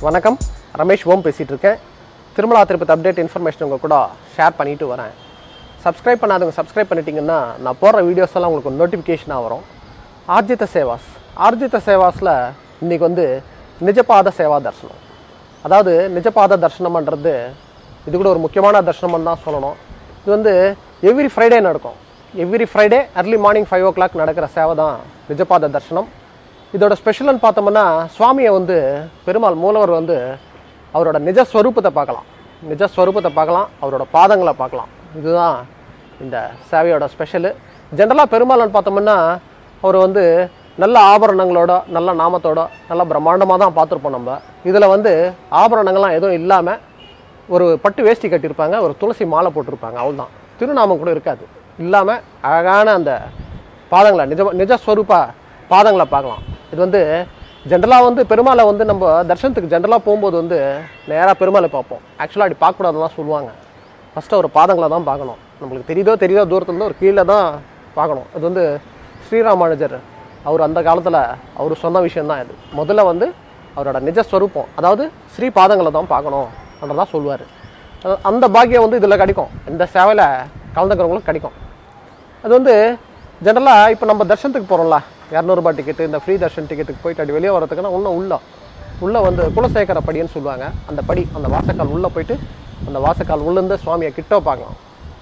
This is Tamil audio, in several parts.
வணக்கம் ரமேஷ் ஓம் பேசிகிட்டு இருக்கேன் திருமலா திருப்பதி அப்டேட் இன்ஃபர்மேஷன் உங்கள் கூட ஷேர் பண்ணிட்டு வரேன் சப்ஸ்கிரைப் பண்ணாதவங்க சப்ஸ்கிரைப் பண்ணிட்டீங்கன்னா நான் போடுற வீடியோஸ் எல்லாம் உங்களுக்கு நோட்டிஃபிகேஷனாக வரும் ஆர்ஜித சேவாஸ் ஆர்ஜித சேவாஸில் இன்றைக்கி வந்து நிஜபாத சேவா தரிசனம் அதாவது நிஜபாத தரிசனம்ன்றது இது கூட ஒரு முக்கியமான தரிசனம்னு தான் சொல்லணும் இது வந்து எவ்ரி ஃப்ரைடே நடக்கும் every Friday early morning five o'clock நடக்கிற சேவை தான் நிஜபாத தரிசனம் இதோட ஸ்பெஷல்னு பார்த்தோம்னா சுவாமியை வந்து பெருமாள் மூலவர் வந்து அவரோட நிஜ ஸ்வரூபத்தை பார்க்கலாம் நிஜ ஸ்வரூபத்தை பார்க்கலாம் அவரோட பாதங்களை பார்க்கலாம் இதுதான் இந்த சேவையோட ஸ்பெஷலு ஜென்ரலாக பெருமாள்னு பார்த்தோம்னா அவர் வந்து நல்ல ஆபரணங்களோட நல்ல நாமத்தோட நல்ல பிரம்மாண்டமாக தான் பார்த்துருப்போம் நம்ம இதில் வந்து ஆபரணங்கள்லாம் எதுவும் இல்லாமல் ஒரு பட்டு வேஷ்டி கட்டியிருப்பாங்க ஒரு துளசி மாலை போட்டிருப்பாங்க அவ்வளோதான் திருநாமம் கூட இருக்காது இல்லாமல் அழகான அந்த பாதங்களை நிஜ நிஜஸ்வரூபா பாதங்களை பார்க்கலாம் இது வந்து ஜென்ரலாக வந்து பெருமாளை வந்து நம்ம தர்ஷனத்துக்கு ஜென்ரலாக போகும்போது வந்து நேராக பெருமாளை பார்ப்போம் ஆக்சுவலாக அப்படி பார்க்கக்கூடாதுன்னு தான் சொல்லுவாங்க ஃபஸ்ட்டு ஒரு பாதங்களை தான் பார்க்கணும் நம்மளுக்கு தெரியுதோ தெரியுதோ தூரத்துலேருந்து ஒரு கீழே தான் பார்க்கணும் இது வந்து ஸ்ரீராமானுஜர் அவர் அந்த காலத்தில் அவர் சொன்ன விஷயம்தான் இது முதல்ல வந்து அவரோட நிஜஸ்வரூபம் அதாவது ஸ்ரீ பாதங்களை தான் பார்க்கணும் தான் சொல்லுவார் அந்த பாக்கியம் வந்து இதில் கிடைக்கும் இந்த சேவையில் கலந்துக்கிறவங்களுக்கு கிடைக்கும் அது வந்து ஜென்ரலாக இப்போ நம்ம தர்ஷனத்துக்கு போகிறோம்ல இரநூறுபா டிக்கெட்டு இந்த ஃப்ரீ தர்ஷன் டிக்கெட்டுக்கு போயிட்டு அப்படி வெளியே வரதுக்குன்னா இன்னும் உள்ள உள்ளே வந்து குலசேகர படின்னு சொல்லுவாங்க அந்த படி அந்த வாசக்கால் உள்ளே போயிட்டு அந்த வாசக்கால் உள்ளேருந்து சுவாமியை கிட்ட பார்க்கலாம்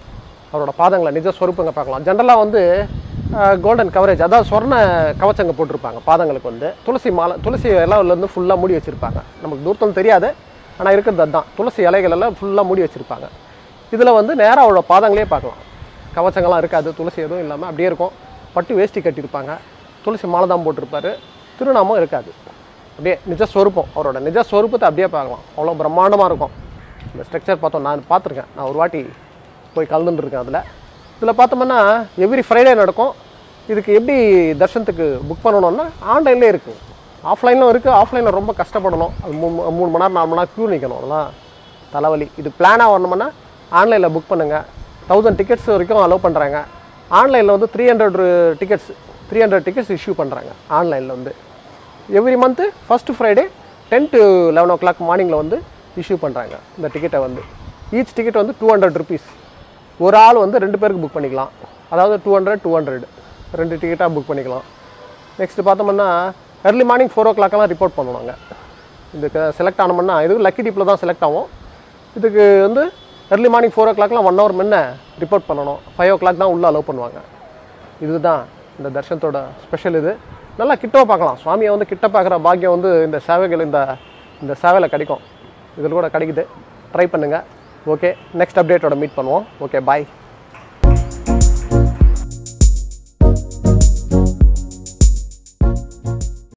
அவரோட பாதங்களை நிஜ ஸ்வரூப்பங்க பார்க்கலாம் ஜென்ரலாக வந்து கோல்டன் கவரேஜ் அதாவது சொர்ண கவச்சங்க போட்டிருப்பாங்க பாதங்களுக்கு வந்து துளசி மாலை துளசி இலையிலேருந்து ஃபுல்லாக மூடி வச்சுருப்பாங்க நமக்கு தூரத்தில் தெரியாது ஆனால் இருக்கிறது அதுதான் துளசி இலைகள் எல்லாம் ஃபுல்லாக மூடி வச்சுருப்பாங்க இதில் வந்து நேராக அவரோட பாதங்களே பார்க்கலாம் கவச்சங்கள்லாம் இருக்காது துளசி எதுவும் இல்லாமல் அப்படியே இருக்கும் பட்டு வேஷ்டி கட்டியிருப்பாங்க துளசி மாலை தான் போட்டிருப்பாரு திருநாமம் இருக்காது அப்படியே நிஜ ஸ்வரூபம் அவரோட நிஜ ஸ்வரூபத்தை அப்படியே பார்க்கலாம் அவ்வளோ பிரம்மாண்டமாக இருக்கும் இந்த ஸ்ட்ரக்சர் பார்த்தோம் நான் பார்த்துருக்கேன் நான் ஒரு வாட்டி போய் கலந்துட்டு இருக்கேன் அதில் இதில் பார்த்தோம்னா எவ்ரி ஃப்ரைடே நடக்கும் இதுக்கு எப்படி தர்ஷனத்துக்கு புக் பண்ணணும்னா ஆன்லைன்லேயே இருக்குது ஆஃப்லைனிலும் இருக்குது ஆஃப்லைனில் ரொம்ப கஷ்டப்படணும் அது மூணு மூணு மணி நேரம் நாலு மணி நேரம் க்யூ நிற்கணும் அதெல்லாம் தலைவலி இது பிளானாக வரணும்னா ஆன்லைனில் புக் பண்ணுங்கள் தௌசண்ட் டிக்கெட்ஸ் வரைக்கும் அலோவ் பண்ணுறாங்க ஆன்லைனில் வந்து three hundred tickets three hundred tickets issue பண்ணுறாங்க ஆன்லைனில் வந்து every month first Friday ten to eleven o'clock மார்னிங்கில் வந்து இஷ்யூ பண்ணுறாங்க இந்த டிக்கெட்டை வந்து ஈச் டிக்கெட் வந்து டூ ஹண்ட்ரட் ருபீஸ் ஒரு ஆள் வந்து ரெண்டு பேருக்கு புக் பண்ணிக்கலாம் அதாவது டூ ஹண்ட்ரட் டூ ஹண்ட்ரட் ரெண்டு டிக்கெட்டாக புக் பண்ணிக்கலாம் நெக்ஸ்ட்டு பார்த்தோம்னா early மார்னிங் ஃபோர் ஓ கிளாக்கெல்லாம் ரிப்போர்ட் பண்ணணுங்க இதுக்கு செலக்ட் ஆனோம்னா இது லக்கி டிப்பில் தான் செலக்ட் ஆகும் இதுக்கு வந்து early மார்னிங் ஃபோர் ஓ கிளாக்லாம் ஒன் ஹவர் முன்ன ரிப்போர்ட் பண்ணணும் ஃபைவ் ஓ கிளாக் தான் உள்ளே அலோவ் பண்ணுவாங்க இதுதான் இந்த தர்ஷனத்தோட ஸ்பெஷல் இது நல்லா கிட்ட பார்க்கலாம் சுவாமியை வந்து கிட்ட பார்க்குற பாக்கியம் வந்து இந்த சேவைகள் இந்த இந்த சேவையில் கிடைக்கும் இதில் கூட கிடைக்குது ட்ரை பண்ணுங்கள் ஓகே நெக்ஸ்ட் அப்டேட்டோட மீட் பண்ணுவோம் ஓகே பாய்